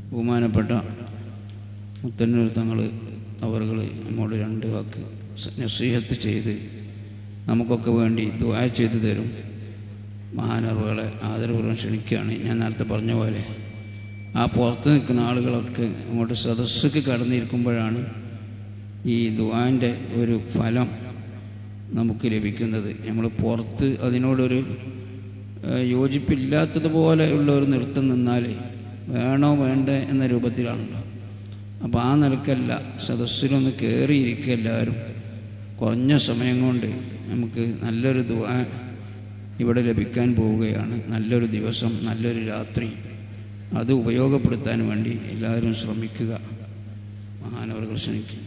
ബഹുമാനപ്പെട്ട മുത്തന്നൂർ തങ്ങൾ അവറുകൾ നമ്മോട് രണ്ട് വാക്ക് സ- നസീഹത്ത് ചെയ്ത് നമുക്കൊക്കെ വേണ്ടി ദുആ ചെയ്തു തരും മഹാനറുകളെ ആദരപൂർവ്വം ക്ഷണിക്കുകയാണ് ഞാൻ നേരത്തെ പറഞ്ഞ പോലെ ആ പുറത്ത് നിൽക്കുന്ന ആളുകളൊക്കെ അങ്ങോട്ട് സദസ്സുക്ക് കടന്നിരിക്കുമ്പോഴാണ് ഈ ദുആൻ്റെ ഒരു ഫലം നമുക്ക് ലഭിക്കുന്നത് നമ്മൾ പുറത്ത് അതിനോടൊരു ഏഹ്, യോജിപ്പില്ലാത്തതുപോലെ ഉള്ള ഒരു നൃത്തം നിന്നാൽ വേണോ വേണ്ടേ എന്ന രൂപത്തിലാണല്ലോ അപ്പോൾ ആ നിലക്കല്ല സദസ്സിലൊന്ന് കയറിയിരിക്കുക എല്ലാവരും കുറഞ്ഞ സമയം കൊണ്ട് നമുക്ക് നല്ലൊരു ദുആ ഇവിടെ ലഭിക്കാൻ പോവുകയാണ് നല്ലൊരു ദിവസം നല്ലൊരു രാത്രി അത് ഉപയോഗപ്പെടുത്താൻ വേണ്ടി എല്ലാവരും ശ്രമിക്കുക മഹാനവറുകൾ ശ്രമിക്കും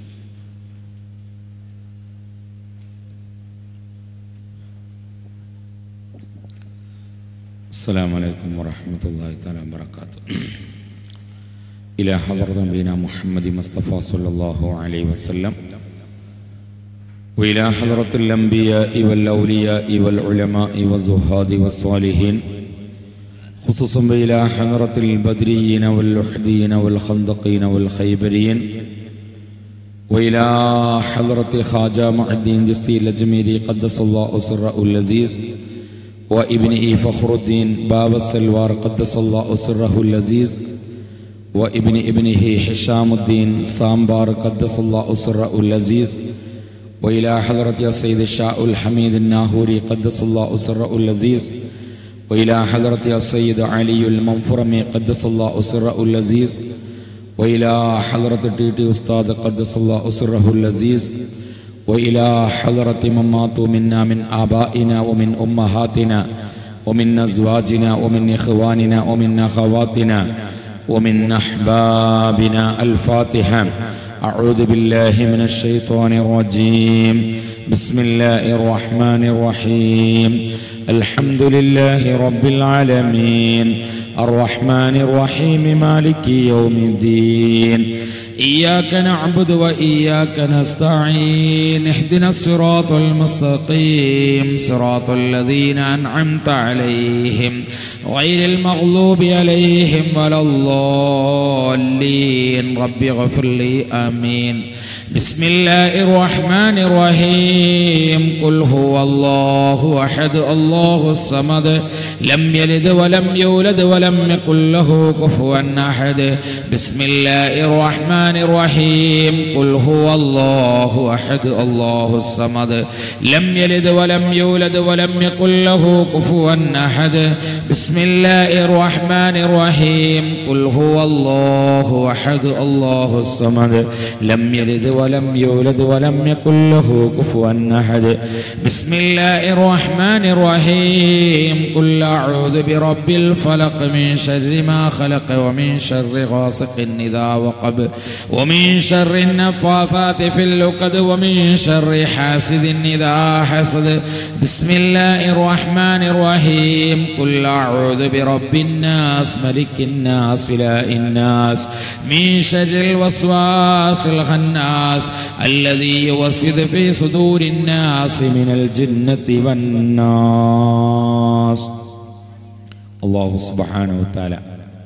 السلام عليكم ورحمة الله تعالى وبركاته إلى حضرة نبينا محمد مصطفى صلى الله عليه وسلم وإلى حضرة الأنبياء والأولياء والعلماء والزهاد والصالحين خصوصا إلى حضرة البدريين واللحديين والخندقين والخيبرين وإلى حضرة خواجة معدين جستي الأجميري قدس الله سره اللذيذ وابنه فخر الدين باب السلوار قدس الله سره اللذيذ وابن ابنه حشام الدين سامبار قدس الله سره اللذيذ وإلى حضرة السيد الشاء الحميد الناهوري قدس الله سره اللذيذ وإلى حضرة السيد علي المنفرمي قدس الله سره اللذيذ وإلى حضرة تيتي أستاذ قدس الله سره اللذيذ وإلى حضرة من ماتوا منا من آبائنا ومن أمهاتنا ومن أزواجنا ومن إخواننا ومن أخواتنا ومن أحبابنا الفاتحة أعوذ بالله من الشيطان الرجيم بسم الله الرحمن الرحيم الحمد لله رب العالمين الرحمن الرحيم مالك يوم الدين إياك نعبد وإياك نستعين اهدنا الصراط المستقيم صراط الذين أنعمت عليهم غير المغلوب عليهم ولا الضالين رب اغفر لي آمين بسم الله الرحمن الرحيم قل هو الله أحد الله الصمد لم يلد ولم يولد ولم يكن له كفوا أحد بسم الله الرحمن الرحيم قل هو الله أحد الله الصمد لم يلد ولم يولد ولم يكن له كفوا أحد بسم الله الرحمن الرحيم قل هو الله أحد الله الصمد لم يلد ولم يولد ولم يكن له كفوا أحد بسم الله الرحمن الرحيم قل أعوذ برب الفلق من شر ما خلق ومن شر غاسق إذا وقب ومن شر النفاثات في اللقد ومن شر حاسد إذا حسد بسم الله الرحمن الرحيم قل أعوذ برب الناس ملك الناس إله الناس من شر الوسواس الخناس الذي يوسوس في صدور الناس من الجنة والناس الله سبحانه وتعالى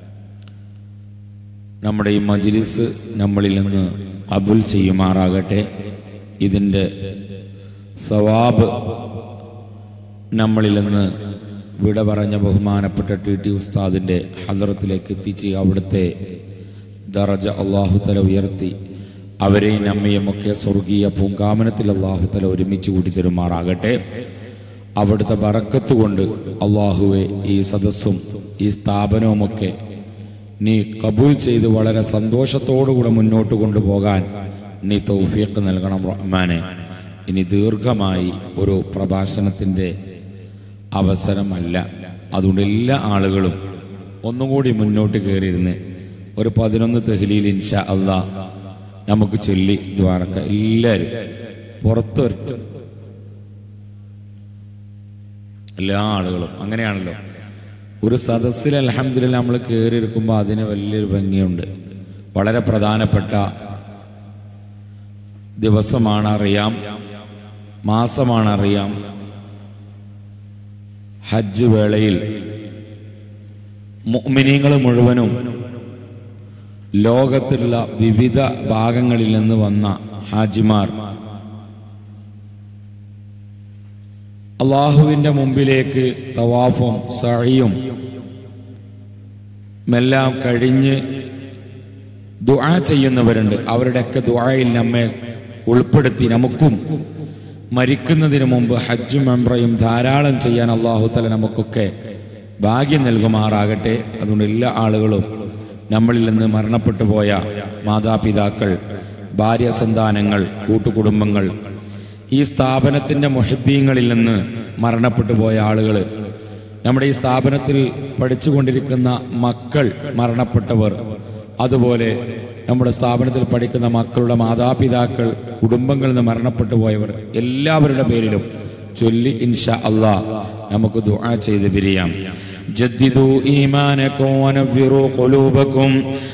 നമ്മുടെ ഈ മജ്ലിസ് നമ്മളിൽ നിന്ന് കബുൽ ചെയ്യുമാറാകട്ടെ ഇതിൻ്റെ സവാബ് നമ്മളിൽ നിന്ന് വിട പറഞ്ഞ ബഹുമാനപ്പെട്ട ടി ടി ഉസ്താദിൻ്റെ ഹസറത്തിലേക്ക് എത്തിച്ച് അവിടുത്തെ ദറജ അള്ളാഹുതല ഉയർത്തി അവരെയും നമ്മയുമൊക്കെ സ്വർഗീയ പൂങ്കാമനത്തിൽ അള്ളാഹുതല ഒരുമിച്ച് കൂട്ടി തരുമാറാകട്ടെ അവിടുത്തെ ബറക്കത്ത് കൊണ്ട് അള്ളാഹുവെ ഈ സദസ്സും ഈ സ്ഥാപനവുമൊക്കെ നീ കബൂൽ ചെയ്ത് വളരെ സന്തോഷത്തോടുകൂടെ മുന്നോട്ട് കൊണ്ടുപോകാൻ നീ തൗഫീഖ് നൽകണം റഹ്മാനെ ഇനി ദീർഘമായി ഒരു പ്രഭാഷണത്തിൻ്റെ അവസരമല്ല അതുകൊണ്ട് എല്ലാ ആളുകളും ഒന്നും കൂടി മുന്നോട്ട് കയറിയിരുന്ന് ഒരു പതിനൊന്ന് തെഹ്ലീൽ ഇൻഷാ അള്ളാ നമുക്ക് ചൊല്ലി ദ്വാരക്ക എല്ലാവരും പുറത്തു വരട്ടെ എല്ലാ ആളുകളും അങ്ങനെയാണല്ലോ ഒരു സദസ്സിൽ അലഹമ്മദില്ല നമ്മൾ കയറിയിരിക്കുമ്പോൾ അതിന് വലിയൊരു ഭംഗിയുണ്ട് വളരെ പ്രധാനപ്പെട്ട ദിവസമാണ് അറിയാം മാസമാണ് അറിയാം ഹജ്ജ് വേളയിൽ മുഅ്മിനീങ്ങൾ മുഴുവനും ലോകത്തുള്ള വിവിധ ഭാഗങ്ങളിൽ നിന്ന് വന്ന ഹാജിമാർ അള്ളാഹുവിൻ്റെ മുമ്പിലേക്ക് തവാഫും സഹിയും എല്ലാം കഴിഞ്ഞ് ദുആ ചെയ്യുന്നവരുണ്ട് അവരുടെയൊക്കെ ദുആയിൽ നമ്മെ ഉൾപ്പെടുത്തി നമുക്കും മരിക്കുന്നതിന് മുമ്പ് ഹജ്ജും മെമ്രയും ധാരാളം ചെയ്യാൻ അള്ളാഹുത്തല നമുക്കൊക്കെ ഭാഗ്യം നൽകുമാറാകട്ടെ അതുകൊണ്ട് എല്ലാ ആളുകളും നമ്മളിൽ നിന്ന് മരണപ്പെട്ടു പോയ മാതാപിതാക്കൾ ഭാര്യ സന്താനങ്ങൾ കൂട്ടുകുടുംബങ്ങൾ ഈ സ്ഥാപനത്തിന്റെ മുഹിബീങ്ങളിൽ നിന്ന് മരണപ്പെട്ടു പോയ ആളുകൾ നമ്മുടെ ഈ സ്ഥാപനത്തിൽ പഠിച്ചുകൊണ്ടിരിക്കുന്ന മക്കൾ മരണപ്പെട്ടവർ അതുപോലെ നമ്മുടെ സ്ഥാപനത്തിൽ പഠിക്കുന്ന മക്കളുടെ മാതാപിതാക്കൾ കുടുംബങ്ങളിൽ നിന്ന് മരണപ്പെട്ടു പോയവർ എല്ലാവരുടെ പേരിലും ചൊല്ലി ഇൻഷാ അള്ളാ നമുക്ക് ദുആ ചെയ്ത് പിരിയാം جددوا إيمانكم ونفروا قلوبكم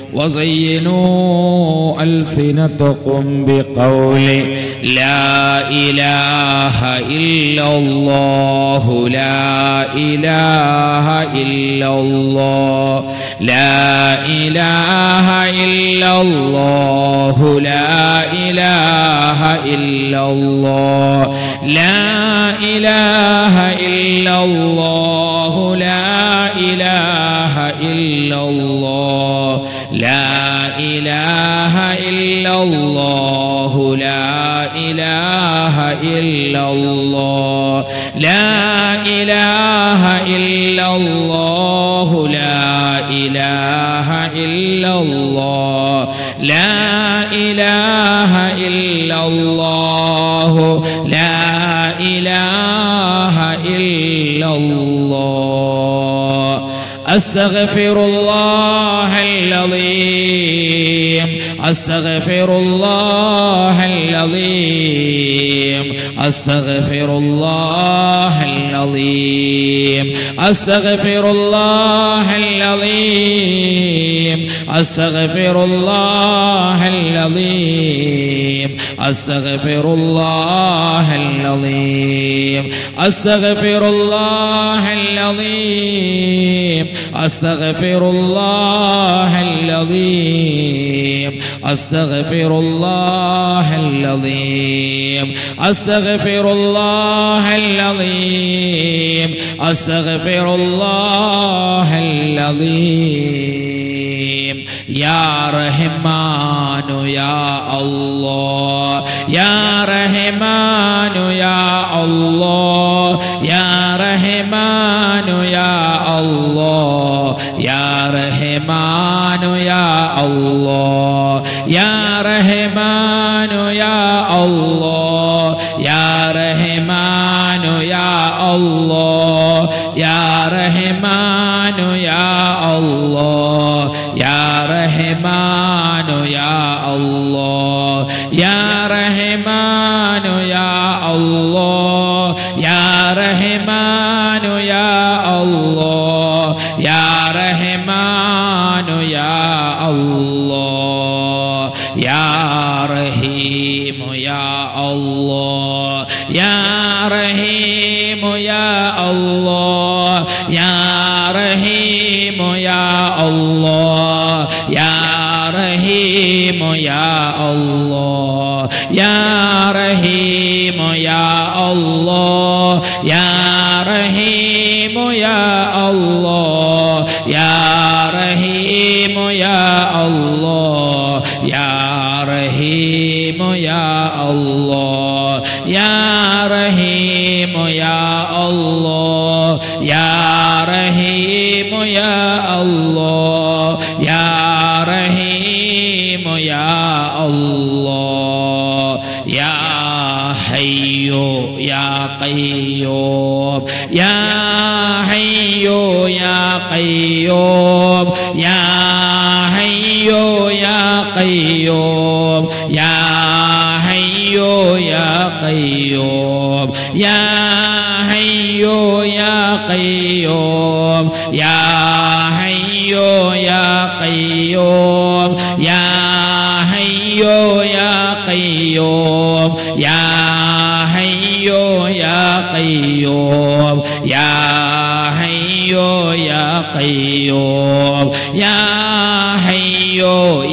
وزينوا ألسنتكم بقول لا إله إلا الله لا إله إلا الله لا إله إلا الله لا إله إلا الله لا إله إلا الله لا إله إلا الله لا إله إلا الله لا إله إلا الله لا إله إلا الله لا إله إلا الله لا إله إلا الله لا إله إلا الله أستغفر الله العظيم أستغفر الله العظيم أستغفر الله العظيم أستغفر الله العظيم أستغفر الله العظيم أستغفر الله العظيم أستغفر الله العظيم أستغفر الله العظيم أستغفر الله العظيم أستغفر الله العظيم أستغفر الله العظيم يا رحمن يا الله يا رحمن يا الله يا رحمن يا الله يا رحمن يا الله يا رحمن يا الله يا رحمن يا الله يا رحمن يا الله يا رحمن يا الله يا رحمن يا الله يا رحمن يا الله يا رحمن يا الله يا رحيم يا الله يا رحيم يا الله يا رحيم يا الله يا رحيم يا الله يا رحيم يا الله يا رحيم يا الله يا رحيم يا الله يا رحيم يا الله يا رحيم يا الله يا رحيم يا الله يا رحيم يا الله يا حي يا قيوم يا حي يا قيوم يا حي يا قيوم يا حي يا قيوم يا حي يا قيوم يا حي يا قيوم يا حي يا قيوم يا حي يا قيوم يا حي يا قيوم يا حي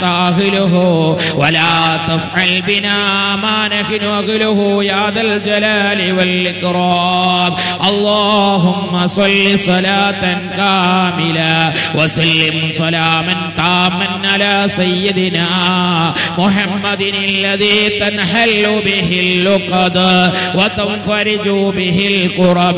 أنت أهله ولا تفعل بنا ما نحن أهله يا ذا الجلال والإكرام اللهم صل صلاة كاملة وسلم سلاما تاما على سيدنا محمد الذي تنحل به اللقد وتنفرج به الكرب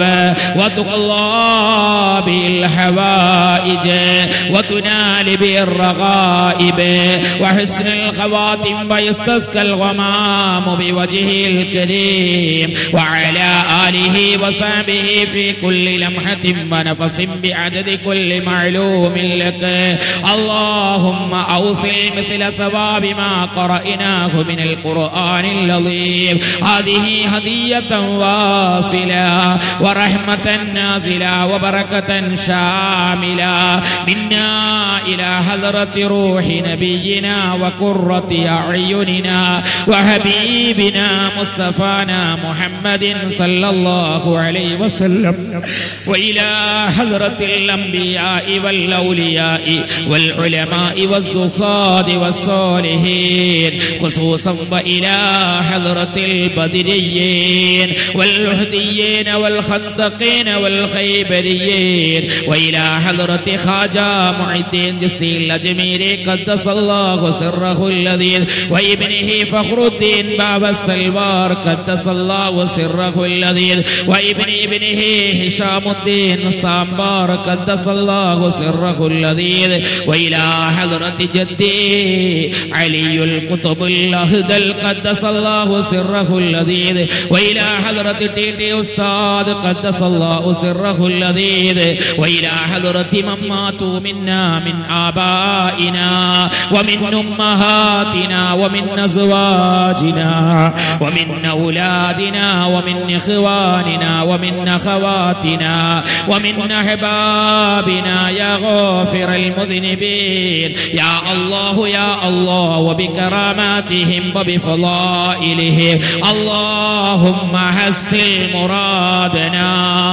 وتقضى به الحوائج وتنال به الرغائب وحسن الخواتم ويستسقى الغمام بوجهه الكريم وعلى آله وصحبه في كل لمحة ونفس بعدد كل معلوم لك اللهم أوصل مثل ثواب ما قرأناه من القرآن العظيم هذه هدية واصلة ورحمة نازلة وبركة شاملة منا إلى حضرة روح نبينا وقرة أعيننا وحبيبنا مصطفانا محمد صلى الله عليه وسلم وإلى حضرة الأنبياء والأولياء والعلماء والزهاد والصالحين خصوصا وإلى حضرة البدريين والعهديين والخندقين والخيبريين وإلى حضرة خواجة معين الدين جستي الأجميري قدس الله سره الذي وابنه فخر الدين باب السلوار قدس الله سره الذي وابن ابنه هشام الدين صامبار قدس الله سره الذي وإلى حضرة جدي علي القطب الأهدل قدس الله سره اللذيذ وإلى حضرة تيتي أستاذ قدس الله سره اللذيذ وإلى حضرة من ماتوا منا من آبائنا ومن أمهاتنا ومن أزواجنا ومن أولادنا ومن إخواننا ومن أخواتنا ومن أحبابنا يا غافر المذنبين يا الله يا الله وبكراماتهم وبفضائلهم اللهم حسن مرادنا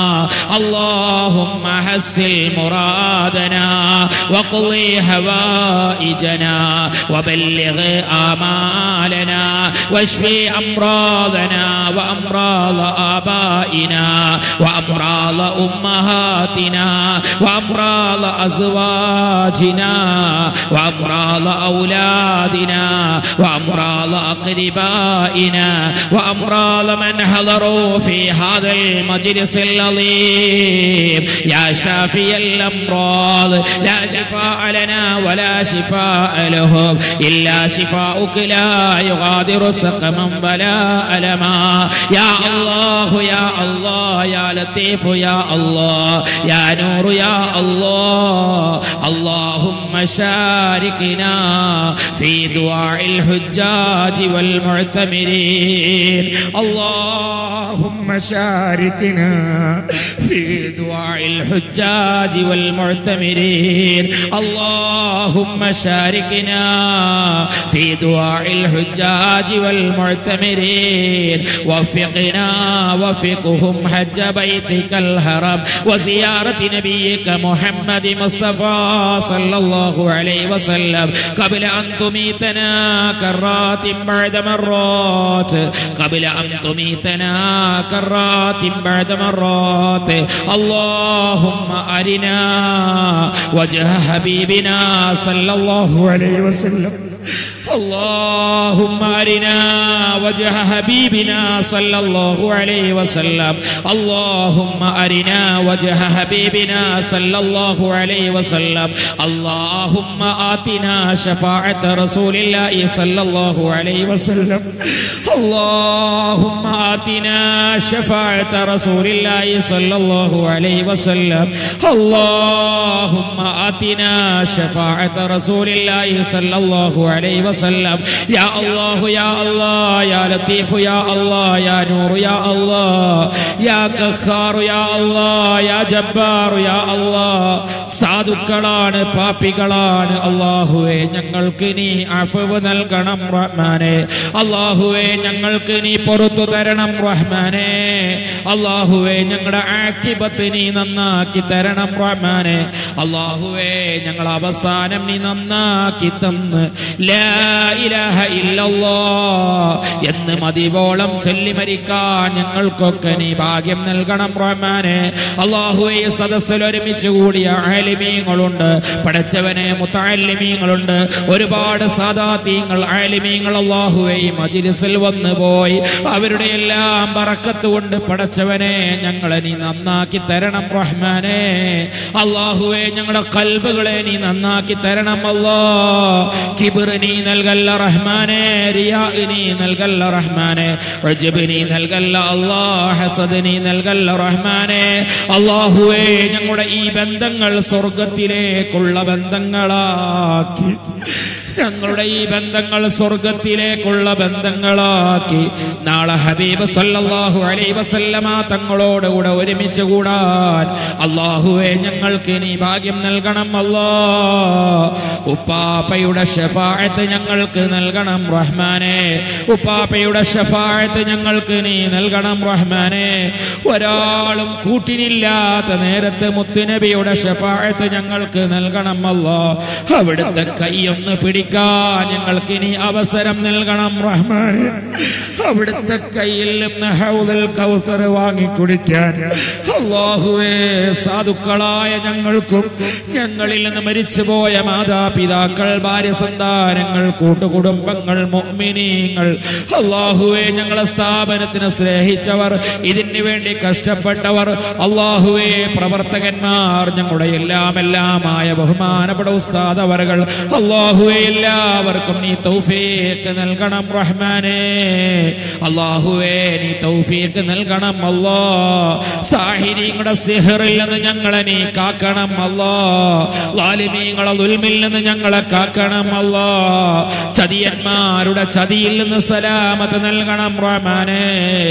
اللهم حسن مرادنا واقضي هوائجنا وبلغ آمالنا واشفي أمراضنا وأمراض آبائنا وأمراض أمهاتنا وأمراض أزواجنا وأمراض أولادنا وأمراض أقربائنا وأمراض من حضروا في هذا المجلس العظيم يا شافي الأمراض لا شفاء لنا ولا شفاء لهم إلا شفاؤك لا يغادر سقما ولا ألما يا الله يا الله يا لطيف يا الله يا نور يا الله اللهم شاركنا في دعاء الحجاج والمعتمرين اللهم شاركنا في دعاء الحجاج والمعتمرين اللهم شاركنا في دعاء الحجاج والمعتمرين وفقنا وفقهم حج بيتك الحرم وزيارة نبيك محمد مصطفى صلى الله عليه وسلم قبل أن تميتنا كرات بعد مرات قبل أن تميتنا كرات بعد مرات اللهم أرنا وجه حبيبنا صلى الله عليه وسلم اللهم أرنا وجه حبيبنا صلى الله عليه وسلم اللهم أرنا وجه حبيبنا صلى الله عليه وسلم اللهم آتنا شفاعة رسول الله صلى الله عليه وسلم اللهم آتنا شفاعة رسول الله صلى الله عليه وسلم اللهم آتنا شفاعة رسول الله صلى الله عليه وسلم وسلم يا الله يا الله يا لطيف يا الله يا نور يا الله يا قهار يا الله يا جبار يا الله സാധുക്കളാണ് പാപ്പികളാണ് അള്ളാഹുവെ ഞങ്ങൾക്ക് നീ അഫവ് നൽകണം റഹ്മാനെ അള്ളാഹുവെ ഞങ്ങൾക്ക് നീ പുറത്തു തരണം റഹ്മാനെ അള്ളാഹുവെ ഞങ്ങളുടെ ആക്കിബത്ത് നീ നന്നാക്കി തരണം റഹ്മാനെ അള്ളാഹുവേ ഞങ്ങൾ അവസാനം നീ നന്നാക്കി തന്ന് ലാ ഇലാഹ ഇല്ലല്ലാ എന്ന് മതിവോളം ചൊല്ലി മരിക്കാൻ ഞങ്ങൾക്കൊക്കെ നീ ഭാഗ്യം നൽകണം റഹ്മാനെ അള്ളാഹുവെ ഈ സദസ്സിൽ ഒരുമിച്ച് കൂടിയ ആലിമീങ്ങളുണ്ട് പഠിച്ചവനെ മുത്താലിമീങ്ങളുണ്ട് ഒരുപാട് സാദാത്യങ്ങൾ ആലിമീങ്ങൾ അള്ളാഹുവെ ഈ മജിലിസിൽ വന്നു പോയി അവരുടെ എല്ലാം പറക്കത്ത് കൊണ്ട് പടച്ചവനെ ഞങ്ങളെ നീ നന്നാക്കി തരണം റഹ്മാനെ അള്ളാഹുവെ ഞങ്ങളുടെ കൽബുകളെ നീ നന്നാക്കി തരണം അല്ലോ കിബിർ നീ നൽകല്ല റഹ്മാനെ റിയാ നീ നൽകല്ല റഹ്മാനെ ഉജ്ബ് നീ നൽകല്ല അല്ലാ ഹസദ് നീ നൽകല്ല റഹ്മാനെ അള്ളാഹുവേ ഞങ്ങളുടെ ഈ ബന്ധങ്ങൾ സ്വർഗത്തിലേക്കുള്ള ബന്ധങ്ങളാക്കി ഞങ്ങളുടെ ഈ ബന്ധങ്ങൾ സ്വർഗത്തിലേക്കുള്ള ബന്ധങ്ങളാക്കി നാളെ ഹബീബ് സല്ലല്ലാഹു അലൈഹി വസല്ലമ തങ്ങളോട് കൂടെ ഒരുമിച്ച് കൂടാൻ അള്ളാഹുവെ ഞങ്ങൾക്ക് നീ ഭാഗ്യം നൽകണം അല്ലാ ഉപ്പാപ്പയുടെ ഷഫായത്ത് ഞങ്ങൾക്ക് നൽകണം റഹ്മാനെ ഉപ്പാപ്പയുടെ ഷഫായത്ത് ഞങ്ങൾക്ക് നീ നൽകണം റഹ്മാനെ ഒരാളും കൂട്ടിനില്ലാത്ത നേരത്ത് മുത്തുനബിയുടെ ഷഫായത്ത് ഞങ്ങൾക്ക് നൽകണം അല്ലാ അവിടുത്തെ കൈയൊന്ന് പിടിക്കാൻ ഞങ്ങൾക്ക് ഇനി അവസരം നൽകണം റഹ്മാനെ അവിടുത്തെ കയ്യിൽ നിന്ന് ഹൗദൽ കൗസർ വാങ്ങി കുടിക്കാൻ അള്ളാഹുവേ സാധുക്കളായ ഞങ്ങൾക്കും ഞങ്ങളിൽ നിന്ന് മരിച്ചുപോയ മാതാപിതാക്കൾ ഭാര്യ സന്താനങ്ങൾ കൂട്ടുകുടുംബങ്ങൾ മോമിനീങ്ങൾ അള്ളാഹുവേ ഞങ്ങളെ സ്ഥാപനത്തിന് സ്നേഹിച്ചവർ ഇതിന് വേണ്ടി കഷ്ടപ്പെട്ടവർ അള്ളാഹുവേ പ്രവർത്തകന്മാർ ഞങ്ങളുടെ എല്ലാം എല്ലാമായ ബഹുമാനപ്പെട്ട ഉസ്താദ് അവர்கள் അള്ളാഹുവേ എല്ലാവർക്കും നീ തൗഫീഖ് നൽകണം റഹ്മാനേ അള്ളാഹുവേ നീ തൗഫീഖ് നൽകണം അല്ലാ സാഹിര്യങ്ങളുടെ സിഹറിൽ നിന്ന് ഞങ്ങളെ നീ കാക്കണം അല്ലാ ലാലിമീങ്ങളെ ദുൽമിൽ നിന്ന് ഞങ്ങളെ കാക്കണം അല്ലാ ചതിയന്മാരുടെ ചതിയിൽ നിന്ന് സലാമത്ത് നൽകണം റഹ്മാനേ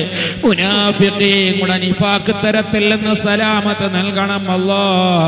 മുനാഫിഖീങ്ങളുടെ നിഫാക്ക് തരത്തിൽ നിന്ന് സലാമത്ത് നൽകണം അല്ലാ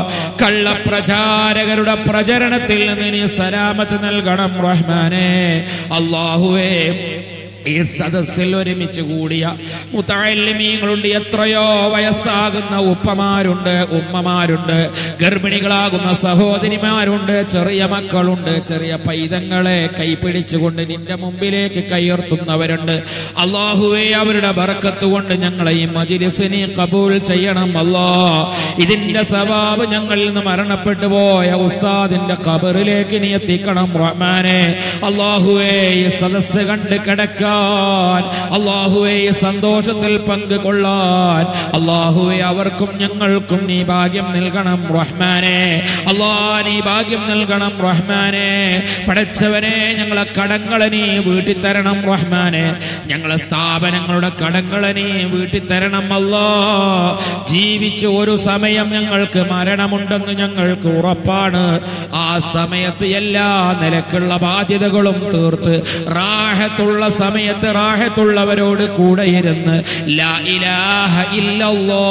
കള്ളപ്രചാരകരുടെ പ്രചരണത്തിൽ നിന്ന് നീ സലാമത്ത് നൽകണം റഹ്മാനെ അള്ളാഹുവേ ഈ സദസ്സിൽ ഒരുമിച്ച് കൂടിയ മുത്തായല്യമീങ്ങളുണ്ട് എത്രയോ വയസ്സാകുന്ന ഉപ്പമാരുണ്ട് ഉമ്മമാരുണ്ട് ഗർഭിണികളാകുന്ന സഹോദരിമാരുണ്ട് ചെറിയ മക്കളുണ്ട് ചെറിയ പൈതങ്ങളെ കൈപിടിച്ചുകൊണ്ട് നിന്റെ മുമ്പിലേക്ക് കയർത്തുന്നവരുണ്ട് അള്ളാഹുവേ അവരുടെ ബറക്കത്ത് കൊണ്ട് ഞങ്ങളെ ഈ മജിലിസിനെ കബൂൽ ചെയ്യണം അല്ലാ ഇതിന്റെ സവാബ് ഞങ്ങളിൽ നിന്ന് മരണപ്പെട്ടു പോയ ഉസ്താദിന്റെ കബറിലേക്ക് നീ എത്തിക്കണം റഹ്മാനെ അള്ളാഹുവേ ഈ സദസ്സ് കണ്ട് കിടക്കാൻ അള്ളാഹുവേ ഈ സന്തോഷത്തിൽ പങ്കുകൊള്ളാൻ അള്ളാഹുവേ അവർക്കും ഞങ്ങൾക്കും നീ ഭാഗ്യം നൽകണം റഹ്മാനെ അള്ളാ നീ ഭാഗ്യം നൽകണം റഹ്മാനെ പടച്ചവനെ ഞങ്ങളെ കടങ്ങളെ നീ വീട്ടി തരണം റഹ്മാനെ ഞങ്ങളെ സ്ഥാപനങ്ങളുടെ കടങ്ങളെ നീ വീട്ടി തരണം അല്ലാ ജീവിച്ച് ഒരു സമയം ഞങ്ങൾക്ക് മരണമുണ്ടെന്ന് ഞങ്ങൾക്ക് ഉറപ്പാണ് ആ സമയത്ത് എല്ലാ നിലക്കുള്ള ബാധ്യതകളും തീർത്ത് റാഹത്തുള്ള സമയത്ത് റാഹത്തുള്ളവരോട് കൂടെ ഇരുന്ന് ലാ ഇലാഹ ഇല്ലല്ലോ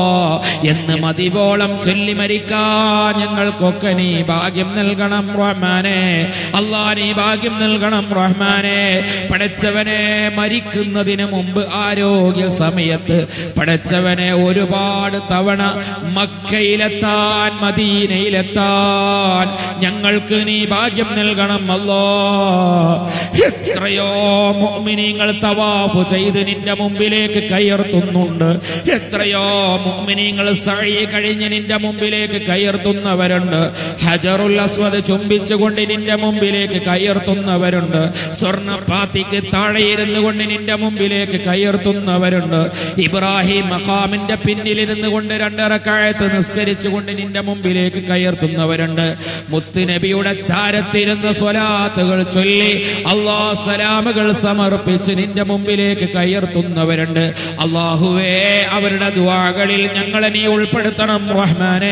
എന്ന് മതിവോളം ചൊല്ലി മരിക്കാൻ ഞങ്ങൾക്കൊക്കെ നീ ഭാഗ്യം നൽകണം റഹ്മാനെ അള്ളാ നീ ഭാഗ്യം നൽകണം റഹ്മാനെ പടച്ചവനെ മരിക്കുന്നതിന് മുമ്പ് ആരോഗ്യ സമയത്ത് പടച്ചവനെ ഒരുപാട് തവണ മക്കയിലെത്താൻ മദീനയിലെത്താൻ ഞങ്ങൾക്ക് നീ ഭാഗ്യം നൽകണം അല്ലോ എത്രയോ മുഅ്മിനീങ്ങൾ തവാഫ് ചെയ്ത് നിന്റെ മുമ്പിലേക്ക് കയർത്തുന്നുണ്ട് എത്രയോ മുഅ്മിനീങ്ങൾ സഴി കഴിഞ്ഞ് നിന്റെ മുമ്പിലേക്ക് കയർത്തുന്നവരുണ്ട് ഹജറുൽ അസ്വദ് ചുംബിച്ചുകൊണ്ട് നിന്റെ മുമ്പിലേക്ക് കയർത്തുന്നവരുണ്ട് സ്വർണ്ണ പാത്തിക്ക് താഴെ ഇരുന്നു കൊണ്ട് നിന്റെ മുമ്പിലേക്ക് കയർത്തുന്നവരുണ്ട് ഇബ്രാഹിം മഖാമിന്റെ പിന്നിലിരുന്നു കൊണ്ട് രണ്ടിറക്കായത്ത് നിസ്കരിച്ചുകൊണ്ട് നിന്റെ മുമ്പിലേക്ക് കയർത്തുന്നവരുണ്ട് മുത്തുനബിയുടെ ചാരത്തിരുന്ന് സ്വലാത്തുകൾ ചൊല്ലി അള്ളാ സലാമുകൾ സമർ സമർപ്പിച്ച് നിന്റെ മുമ്പിലേക്ക് കയർത്തുന്നവരുണ്ട് അള്ളാഹുവേ അവരുടെ ദ്വാകളിൽ ഞങ്ങളെ നീ ഉൾപ്പെടുത്തണം റഹ്മാനെ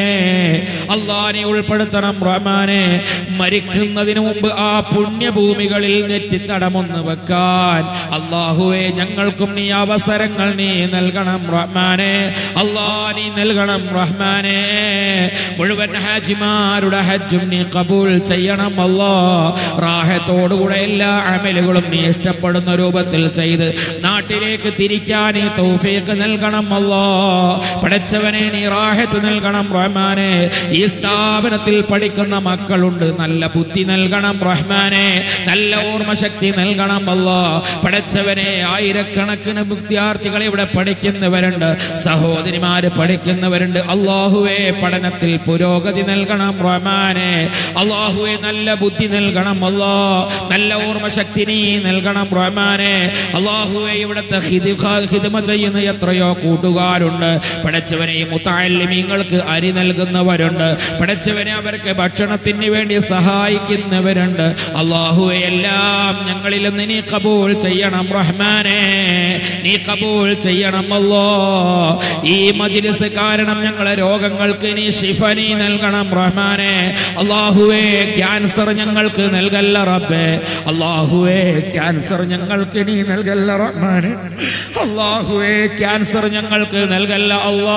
അള്ളാ നീ ഉൾപ്പെടുത്തണം റഹ്മാനെ മരിക്കുന്നതിന് മുമ്പ് ആ പുണ്യഭൂമികളിൽ നെറ്റിത്തടമൊന്ന് വെക്കാൻ അള്ളാഹുവെ ഞങ്ങൾക്കും നീ അവസരങ്ങൾ നീ നൽകണം റഹ്മാനെ അള്ളാ നീ നൽകണം റഹ്മാനെ മുഴുവൻ ഹാജിമാരുടെ ഹജ്ജും നീ കബൂൽ ചെയ്യണം അല്ലാ റാഹത്തോടുകൂടെ എല്ലാ അമലുകളും നീ ഇഷ്ടപ്പെടുന്ന രൂപത്തിൽ ചെയ്ത് നാട്ടിലേക്ക് തിരിക്കാൻ നീ തൗഫീഖ് നൽകണം അല്ലാ പഠിച്ചവനെ നീ റാഹത്ത് നൽകണം റഹ്മാനെ ഈ സ്ഥാപനത്തിൽ പഠിക്കുന്ന മക്കളുണ്ട് നല്ല ബുദ്ധി നൽകണം റഹ്മാനെ നല്ല ഓർമ്മശക്തി നൽകണം അല്ലാ പഠിച്ചവനെ ആയിരക്കണക്കിന് വിദ്യാർത്ഥികൾ ഇവിടെ പഠിക്കുന്നവരുണ്ട് സഹോദരിമാര് പഠിക്കുന്നവരുണ്ട് അള്ളാഹുവെ പഠനത്തിൽ പുരോഗതി നൽകണം റഹ്മാനെ അള്ളാഹുവെ നല്ല ബുദ്ധി നൽകണം അല്ലാ നല്ല ഓർമ്മശക്തി നീ നൽകണം റഹ്മാനെ അള്ളാഹുവെ ഇവിടുത്തെ ഹിദി- ഹിദ്മ ചെയ്യുന്ന എത്രയോ കൂട്ടുകാരുണ്ട് പഠിച്ചവനെ ഈ മുത്താലിമീങ്ങൾക്ക് അരി നൽകുന്നവരുണ്ട് പഠിച്ചവനെ അവർക്ക് ഭക്ഷണത്തിന് വേണ്ടി സഹായിക്കുന്നവരുണ്ട് അള്ളാഹുവെ എല്ലാം ഞങ്ങളിൽ നിന്ന് നീ കബൂൾ ചെയ്യണം റഹ്മാനെ നീ കബൂൾ ചെയ്യണം അല്ലോ ഈ മജിലിസ് കാരണം ഞങ്ങളെ രോഗങ്ങൾക്ക് നീ ശിഫ നീ നൽകണം റഹ്മാനെ അള്ളാഹുവേ ക്യാൻസർ ഞങ്ങൾക്ക് നൽകല്ല റബ്ബേ അള്ളാഹുവേ ക്യാൻസർ ഞങ്ങൾക്ക് നീ നൽകല്ല റഹ്മാനെ അള്ളാഹുവേ ക്യാൻസർ ഞങ്ങൾക്ക് നൽകല്ല അള്ളാ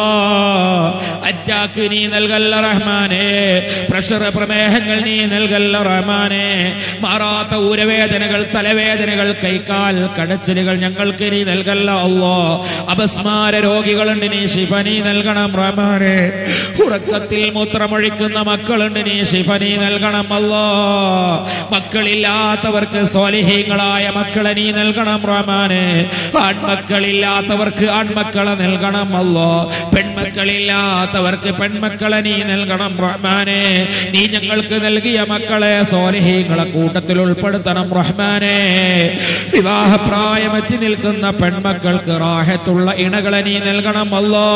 അറ്റാക്ക് നീ നൽകല്ല റഹ്മാനെ പ്രഷർ പ്രമേഹങ്ങൾ നീ നൽകല്ല റഹ്മാനെ മാറാത്ത ഊരവേദനകൾ തലവേദനകൾ കൈക്കാൽ കടച്ചിലുകൾ ഞങ്ങൾക്ക് നീ നൽകല്ല അല്ലോ അപസ്മാര രോഗികളുണ്ട് നീ ശിഫ നീ നൽകണം റഹ്മാനെ ഉറക്കത്തിൽ മൂത്രമൊഴിക്കുന്ന മക്കളുണ്ട് നീ ശിഫ നീ നൽകണം അല്ലോ മക്കളില്ലാത്തവർക്ക് സ്വാലിഹീങ്ങളായ മക്കളെ നീ നൽകണം റഹ്മാനെ ആൺമക്കളില്ലാത്തവർക്ക് ആൺമക്കളെ നൽകണം അല്ലോ പെൺമക്കളില്ലാത്തവർക്ക് പെൺമക്കളെ നീ നൽകണം റഹ്മാനെ നീ ഞങ്ങൾക്ക് നൽകിയ മക്കളെ സ്വാലിഹീങ്ങളെ കൂട്ടത്തിൽ ഉൾപ്പെടുത്തണം റഹ്മാനെ വിവാഹപ്രായമെത്തി നിൽക്കുന്ന പെൺമക്കൾക്ക് റാഹത്തുള്ള ഇണകളെ നീ നൽകണം അല്ലോ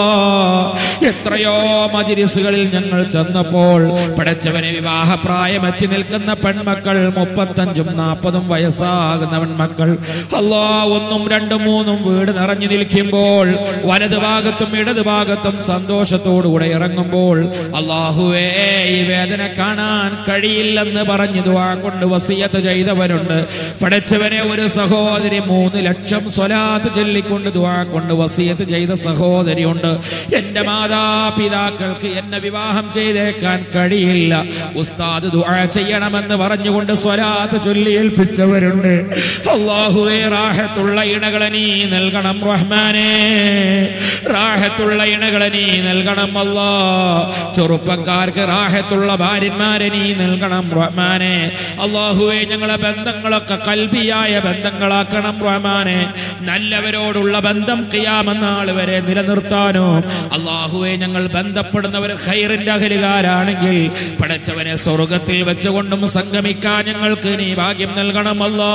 എത്രയോ മജിരിസുകളിൽ ഞങ്ങൾ ചെന്നപ്പോൾ പഠിച്ചവനെ വിവാഹപ്രായമെത്തി നിൽക്കുന്ന പെൺമക്കൾ മുപ്പത്തഞ്ചും നാൽപ്പതും വയസ്സാകുന്ന പെൺമക്കൾ അല്ലോ ഒന്നും രണ്ടും മൂന്നും വീട് നിറഞ്ഞു നിൽക്കുമ്പോൾ വലത് ഭാഗത്തും ഇടത് ഭാഗത്തും സന്തോഷത്തോടുകൂടെ ഇറങ്ങുമ്പോൾ അള്ളാഹുവേ ഈ വേദന കാണാൻ കഴിയില്ലെന്ന് പറഞ്ഞു ദുആ കൊണ്ട് വസിയത്ത് ചെയ്തവരുണ്ട് പഠിച്ചവനെ ഒരു സഹോദരി മൂന്ന് ലക്ഷം സ്വലാത്ത് ചൊല്ലിക്കൊണ്ട് ദുആ കൊണ്ട് വസിയത്ത് ചെയ്ത സഹോദരിയുണ്ട് എന്റെ മാതാപിതാക്കൾക്ക് എന്നെ വിവാഹം ചെയ്തേക്കാൻ കഴിയില്ല ഉസ്താദ് ദുആ ചെയ്യണമെന്ന് പറഞ്ഞുകൊണ്ട് സ്വലാത്ത് ചൊല്ലി ഏൽപ്പിച്ചവരുണ്ട് അള്ളാഹുവേ റാഹത്തുള്ള ഇണകളെ നീ നൽകണം റഹ്മാനെ റാഹത്തുള്ള ഇണകളെ നീ നൽകണം അല്ലാ ചെറുപ്പക്കാർക്ക് റാഹത്തുള്ള ഭാര്യന്മാരെ നീ നൽകണം റഹ്മാനെ അള്ളാഹുവെ ഞങ്ങളെ ബന്ധങ്ങളൊക്കെ കൽബിയായ ബന്ധങ്ങളാക്കണം റഹ്മാനെ നല്ലവരോടുള്ള ബന്ധം കിയാമെന്നാൾ വരെ നിലനിർത്താനോ അള്ളാഹുവെ ഞങ്ങൾ ബന്ധപ്പെടുന്നവർ ഖൈറിന്റെ അകലുകാരാണെങ്കിൽ പടച്ചവനെ സ്വർഗത്തിൽ വെച്ചുകൊണ്ടും സംഗമിക്കാൻ ഞങ്ങൾക്ക് നീ ഭാഗ്യം നൽകണം അല്ലാ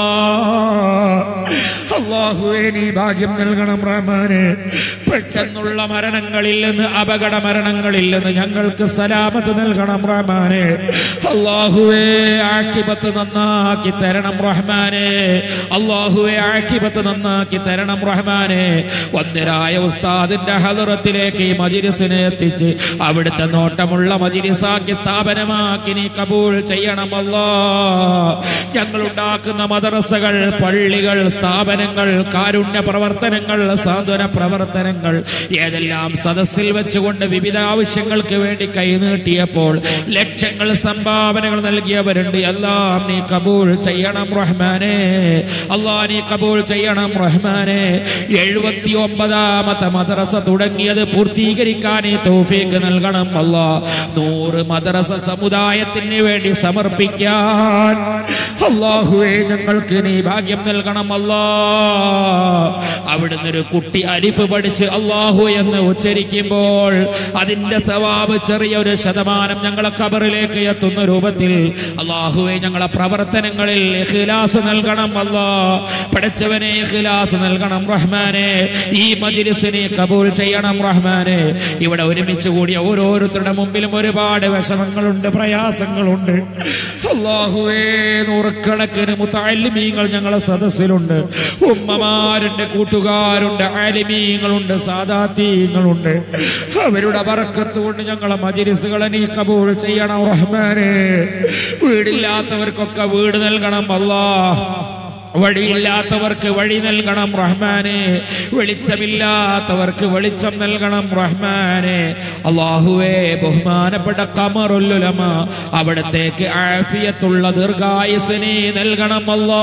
അള്ളാഹുവെ നീ ഭാഗ്യം നൽകണം റഹ്മാനെ പെട്ടെന്നുള്ള മരണങ്ങളിൽ നിന്ന് അപകട മരണങ്ങളിൽ നിന്ന് ഞങ്ങൾക്ക് സലാമത്ത് നൽകണം റഹ്മാനെ അള്ളാഹുവേ ആക്കിബത്ത് നന്നാക്കി തരണം റഹ്മാനെ അള്ളാഹുവെ ആക്കിബത്ത് നന്നാക്കി തരണം റഹ്മാനെ വന്ദരായ ഉസ്താദിന്റെ ഹദറത്തിലേക്ക് ഈ മജിലിസിനെ എത്തിച്ച് അവിടുത്തെ നോട്ടമുള്ള മജിലിസാക്കി സ്ഥാപനമാക്കി നീ കബൂൾ ചെയ്യണമല്ലോ ഞങ്ങൾ ഉണ്ടാക്കുന്ന മദ്രസകൾ പള്ളികൾ സ്ഥാപനങ്ങൾ കാരുണ്യ പ്രവർത്തനങ്ങൾ സാന്ത്വന പ്രവർത്തനങ്ങൾ ഏതെല്ലാം സദസ്സിൽ വെച്ചുകൊണ്ട് വിവിധ ആവശ്യങ്ങൾക്ക് വേണ്ടി കൈനീട്ടിയപ്പോൾ ലക്ഷങ്ങൾ സംഭാവനകൾ നൽകിയവരുണ്ട് എല്ലാം നീ കബൂൾ ചെയ്യണം റഹ്മാനെ അള്ളാ നീ കബൂൾ ചെയ്യണം റഹ്മാനെ എഴുപത്തി ഒമ്പതാമത്തെ മദ്രസ തുടങ്ങിയത് പൂർത്തീകരിക്കാൻ നീ തൗഫീക്ക് നൽകണം അല്ലാ നൂറ് മദ്രസ സമുദായത്തിന് വേണ്ടി സമർപ്പിക്കാൻ അള്ളാഹുവേ ഞങ്ങൾക്ക് നീ ഭാഗ്യം നൽകണം അല്ലാ അവിടുന്ന് ഒരു കുട്ടി അരിഫ് പഠിച്ച് അള്ളാഹു എന്ന് ഉച്ചരിക്കുമ്പോൾ അതിന്റെ സവാബ് ചെറിയൊരു ശതമാനം ഞങ്ങളെ കബറിലേക്ക് എത്തുന്ന രൂപത്തിൽ അള്ളാഹുവെ ഞങ്ങളെ പ്രവർത്തനങ്ങളിൽ ഇഖ്ലാസ് നൽകണം അല്ലാ പഠിച്ചവനെ ഇഖ്ലാസ് നൽകണം റഹ്മാനെ ഈ മജിലിസിനെ കബൂൽ ചെയ്യണം റഹ്മാനെ ഇവിടെ ഒരുമിച്ച് കൂടിയ ഓരോരുത്തരുടെ മുമ്പിലും ഒരുപാട് വിഷമങ്ങളുണ്ട് പ്രയാസങ്ങളുണ്ട് അള്ളാഹുവേ നൂറുകണക്കിന് മുത്താലിമീങ്ങൾ ഞങ്ങളെ സദസ്സിലുണ്ട് ഉമ്മമാരുണ്ട് കൂട്ടുകാരുണ്ട് ആലിമീങ്ങളുണ്ട് സാദാത്തീങ്ങളുണ്ട് അവരുടെ വറക്കത്ത് കൊണ്ട് ഞങ്ങളെ മജിരിസുകളെ നീ കബൂൾ ചെയ്യണം റഹ്മാനെ വീടില്ലാത്തവർക്കൊക്കെ വീട് നൽകണം അല്ലാ വഴിയില്ലാത്തവർക്ക് വഴി നൽകണം റഹ്മാനെ വെളിച്ചമില്ലാത്തവർക്ക് വെളിച്ചം നൽകണം റഹ്മാനെ അള്ളാഹുവേ ബഹുമാനപ്പെട്ട കമറുല്ലുലമ അവിടത്തേക്ക് ആഫിയത്തുള്ള ദീർഘായുസിനെ നൽകണം അല്ലാ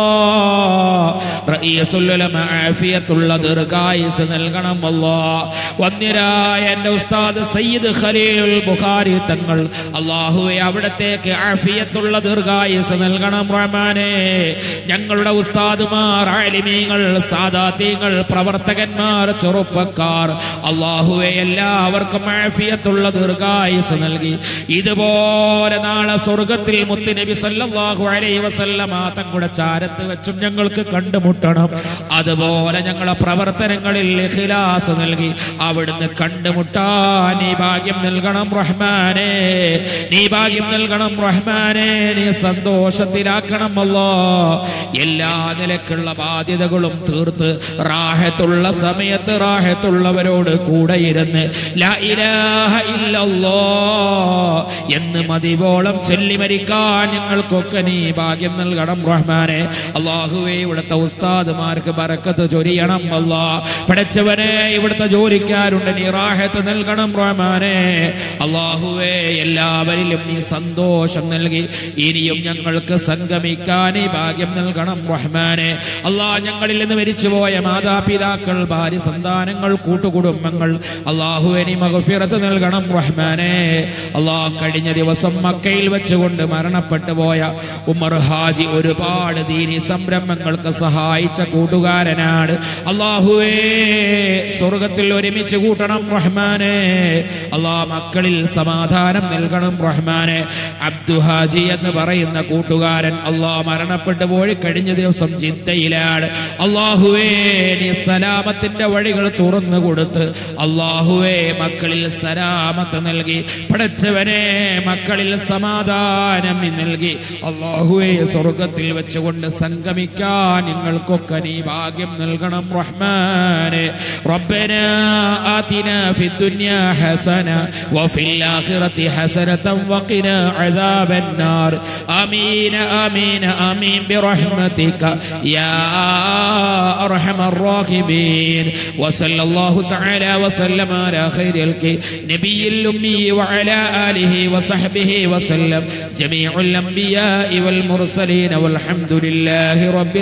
റഈസുല്ലുലമ ആഫിയത്തുള്ള ദീർഘായുസ് നൽകണം അല്ലാ വന്യരായ എൻ്റെ ഉസ്താദ് സയ്യിദ് ഖലീൽ ബുഖാരി തങ്ങൾ അള്ളാഹുവെ അവിടത്തേക്ക് ആഫിയത്തുള്ള ദീർഘായുസ് നൽകണം റഹ്മാനെ ഞങ്ങളുടെ ഉസ്താദുമാർ ആലിമീങ്ങൾ സാദാത്യങ്ങൾ പ്രവർത്തകന്മാർ ചെറുപ്പക്കാർ അള്ളാഹുവെ എല്ലാവർക്കും ആഫിയത്തുള്ള ദീർഘായുസ് നൽകി ഇതുപോലെ നാളെ സ്വർഗത്തിൽ മുത്തുനബി സല്ലല്ലാഹു അലൈഹി വസല്ലമ തങ്ങളുടെ ചാരത്ത് വെച്ചും ഞങ്ങൾക്ക് കണ്ടുമുട്ടണം അതുപോലെ ഞങ്ങളെ പ്രവർത്തനങ്ങളിൽ ഇഖ്ലാസ് നൽകി അവിടുന്ന് കണ്ടുമുട്ടാൻ നീ ഭാഗ്യം നൽകണം റഹ്മാനെ നീ ഭാഗ്യം നൽകണം റഹ്മാനെ നീ സന്തോഷത്തിലാക്കണം അല്ലോ എല്ലാ നിലക്കുള്ള ബാധ്യതകളും തീർത്ത് റാഹത്തുള്ള സമയത്ത് റാഹത്തുള്ളവരോട് കൂടെ ഇരുന്ന് ലാ ഇലാഹ ഇല്ലല്ലോ എന്ന് മതിവോളം ചൊല്ലി മരിക്കാൻ ഞങ്ങൾക്കൊക്കെ നീ ഭാഗ്യം നൽകണം റഹ്മാനെ അള്ളാഹുവേ ഇവിടുത്തെ ഉസ്താദുമാർക്ക് ബറക്കത്ത് ചൊരിയണം അല്ലാ പഠിച്ചവനെ ഇവിടുത്തെ ജോലിക്കാരുണ്ട് നീ റാഹത്ത് നൽകണം റഹ്മാനെ അള്ളാഹുവേ എല്ലാവരിലും നീ സന്തോഷം നൽകി ഇനിയും ഞങ്ങൾക്ക് സംഗമിക്കാൻ ഈ ഭാഗ്യം നൽകണം റഹ്മാനെ അള്ളാ ഞങ്ങളിൽ നിന്ന് മരിച്ചുപോയ മാതാപിതാക്കൾ ഭാര്യ സന്താനങ്ങൾ കൂട്ടുകുടുംബങ്ങൾ അള്ളാഹുവെ നീ മഗഫിറത്ത് നൽകണം റഹ്മാനെ അള്ളാ കഴിഞ്ഞ ദിവസം മക്കയിൽ വെച്ചുകൊണ്ട് മരണപ്പെട്ടു പോയ ഉമർ ഹാജി ഒരുപാട് ദീനി സംരംഭങ്ങൾക്ക് സഹായിച്ച കൂട്ടുകാരനാണ് അള്ളാഹുവേ സ്വർഗത്തിൽ ഒരുമിച്ച് കൂട്ടണം റഹ്മാനെ അള്ളാ മക്കളിൽ സമാധാനം നൽകണം റഹ്മാനെ അബ്ദു ഹാജി എന്ന് പറയുന്ന കൂട്ടുകാരൻ അള്ളാ മരണപ്പെട്ടു പോയി കഴിഞ്ഞ ദിവസം ചിന്തയിലാണ് അള്ളാഹുവേ നീ സലാമത്തിന്റെ വഴികൾ തുറന്നു കൊടുത്ത് അള്ളാഹുവേ മക്കളിൽ സലാമത്ത് നൽകി പഠിച്ചവനെ മക്കളിൽ സമാധാനം നീ നൽകി അള്ളാഹുവേ സ്വർഗത്തിൽ വെച്ചുകൊണ്ട് സംഗമിക്കാൻ നിങ്ങൾക്കൊക്കെ നീ ഭാഗ്യം നൽകണം റഹ്മാനെ ربنا آتنا في الدنيا حسنة وفي الآخرة حسنة وقنا عذاب النار آمين آمين آمين برحمتك يا أرحم الراحمين وصلى الله تعالى وسلم على خير الكي نبي الأمي وعلى آله وصحبه وسلم جميع الأنبياء والمرسلين والحمد لله رب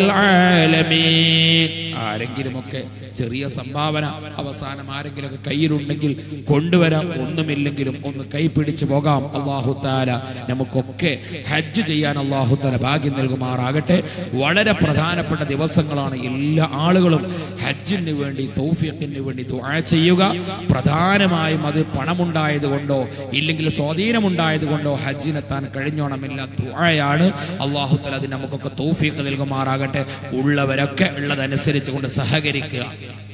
العالمين ആരെങ്കിലുമൊക്കെ ചെറിയ സംഭാവന അവസാനം ആരെങ്കിലുമൊക്കെ കയ്യിലുണ്ടെങ്കിൽ കൊണ്ടുവരാം ഒന്നുമില്ലെങ്കിലും ഒന്ന് കൈപിടിച്ച് പോകാം അള്ളാഹുത്താല നമുക്കൊക്കെ ഹജ്ജ് ചെയ്യാൻ അള്ളാഹുത്താല ഭാഗ്യം നൽകുമാറാകട്ടെ വളരെ പ്രധാനപ്പെട്ട ദിവസങ്ങളാണ് എല്ലാ ആളുകളും ഹജ്ജിന് വേണ്ടി തൗഫീഖിന് വേണ്ടി ദുആ ചെയ്യുക പ്രധാനമായും അത് പണമുണ്ടായത് കൊണ്ടോ ഇല്ലെങ്കിൽ സ്വാധീനമുണ്ടായത് കൊണ്ടോ ഹജ്ജിനെത്താൻ കഴിഞ്ഞോണമില്ല ദുആയാണ് അള്ളാഹുത്താല അത് നമുക്കൊക്കെ തൗഫീഖ് നൽകുമാറാകട്ടെ ഉള്ളവരൊക്കെ ഉള്ളതനുസരിച്ച് കൊണ്ട് സഹകരിക്കുക